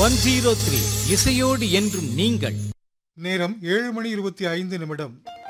one zero three இசையோடு என்றும் நீங்கள் நேரம் ஏழு மணி இருபத்தி ஐந்து நிமிடம்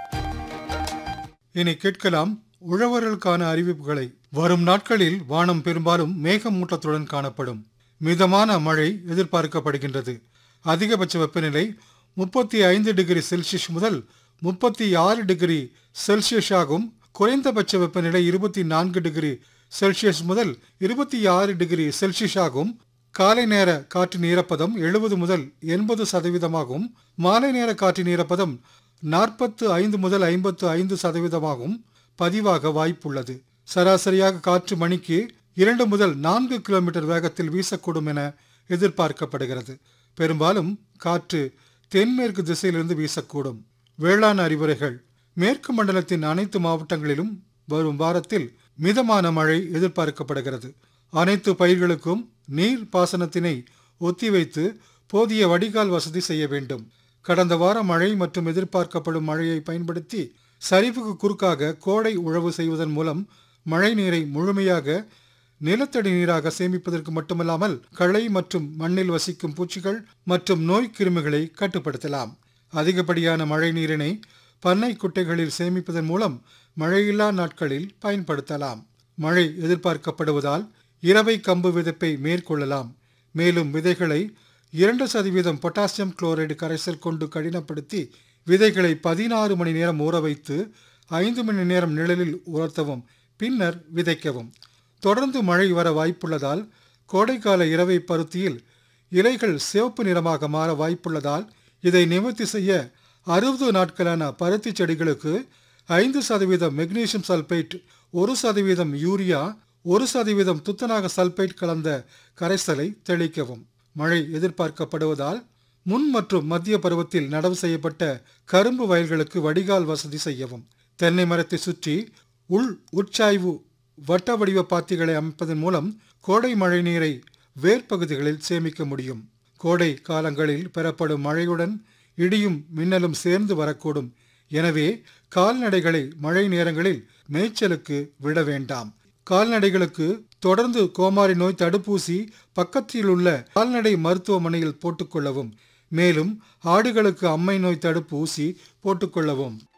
இனி கேட்கலாம் உழவர்களுக்கான அறிவிப்புகளை வரும் நாட்களில் வானம் பெரும்பாலும் மேகமூட்டத்துடன் காணப்படும் மிதமான மழை எதிர்பார்க்கப்படுகின்றது அதிகபட்ச வெப்பநிலை முப்பத்தி ஐந்து டிகிரி செல்சியஸ் முதல் முப்பத்தி ஆறு டிகிரி செல்சியஸ் ஆகும் குறைந்தபட்ச வெப்பநிலை இருபத்தி நான்கு டிகிரி செல்சியஸ் முதல் இருபத்தி ஆறு டிகிரி செல்சியஸ் ஆகும் காலை நேர காற்றின் ஈரப்பதம் எழுபது முதல் எண்பது சதவீதமாகும் மாலை நேர காற்றின் ஈரப்பதம் நாற்பத்து ஐந்து முதல் ஐம்பத்து ஐந்து சதவீதமாகும் பதிவாக வாய்ப்புள்ளது சராசரியாக காற்று மணிக்கு இரண்டு முதல் நான்கு கிலோமீட்டர் வேகத்தில் வீசக்கூடும் என எதிர்பார்க்கப்படுகிறது பெரும்பாலும் காற்று தென்மேற்கு திசையிலிருந்து வீசக்கூடும் வேளாண் அறிவுரைகள் மேற்கு மண்டலத்தின் அனைத்து மாவட்டங்களிலும் வரும் வாரத்தில் மிதமான மழை எதிர்பார்க்கப்படுகிறது அனைத்து பயிர்களுக்கும் நீர் பாசனத்தினை ஒத்திவைத்து போதிய வடிகால் வசதி செய்ய வேண்டும் கடந்த வார மழை மற்றும் எதிர்பார்க்கப்படும் மழையை பயன்படுத்தி சரிவுக்கு குறுக்காக கோடை உழவு செய்வதன் மூலம் மழை நீரை முழுமையாக நிலத்தடி நீராக சேமிப்பதற்கு மட்டுமல்லாமல் களை மற்றும் மண்ணில் வசிக்கும் பூச்சிகள் மற்றும் நோய் கிருமிகளை கட்டுப்படுத்தலாம் அதிகப்படியான மழை நீரினை பண்ணை குட்டைகளில் சேமிப்பதன் மூலம் மழையில்லா நாட்களில் பயன்படுத்தலாம் மழை எதிர்பார்க்கப்படுவதால் இரவை கம்பு விதைப்பை மேற்கொள்ளலாம் மேலும் விதைகளை இரண்டு சதவீதம் பொட்டாசியம் குளோரைடு கரைசல் கொண்டு கடினப்படுத்தி விதைகளை பதினாறு மணி நேரம் ஊற வைத்து ஐந்து மணி நேரம் நிழலில் உலர்த்தவும் பின்னர் விதைக்கவும் தொடர்ந்து மழை வர வாய்ப்புள்ளதால் கோடைக்கால இரவை பருத்தியில் இலைகள் சிவப்பு நிறமாக மாற வாய்ப்புள்ளதால் இதை நிவர்த்தி செய்ய அறுபது நாட்களான பருத்தி செடிகளுக்கு ஐந்து சதவீதம் மெக்னீசியம் சல்பேட் ஒரு சதவீதம் யூரியா ஒரு சதவீதம் துத்தநாக சல்பேட் கலந்த கரைசலை தெளிக்கவும் மழை எதிர்பார்க்கப்படுவதால் முன் மற்றும் மத்திய பருவத்தில் நடவு செய்யப்பட்ட கரும்பு வயல்களுக்கு வடிகால் வசதி செய்யவும் தென்னை மரத்தை சுற்றி உள் உட்சாய்வு வட்ட வடிவ பாத்திகளை அமைப்பதன் மூலம் கோடை மழை நீரை வேர்ப்பகுதிகளில் சேமிக்க முடியும் கோடை காலங்களில் பெறப்படும் மழையுடன் இடியும் மின்னலும் சேர்ந்து வரக்கூடும் எனவே கால்நடைகளை மழை நேரங்களில் மேய்ச்சலுக்கு விட வேண்டாம் கால்நடைகளுக்கு தொடர்ந்து கோமாரி நோய் தடுப்பூசி பக்கத்தில் உள்ள கால்நடை மருத்துவமனையில் போட்டுக்கொள்ளவும் மேலும் ஆடுகளுக்கு அம்மை நோய் தடுப்பு ஊசி போட்டுக்கொள்ளவும்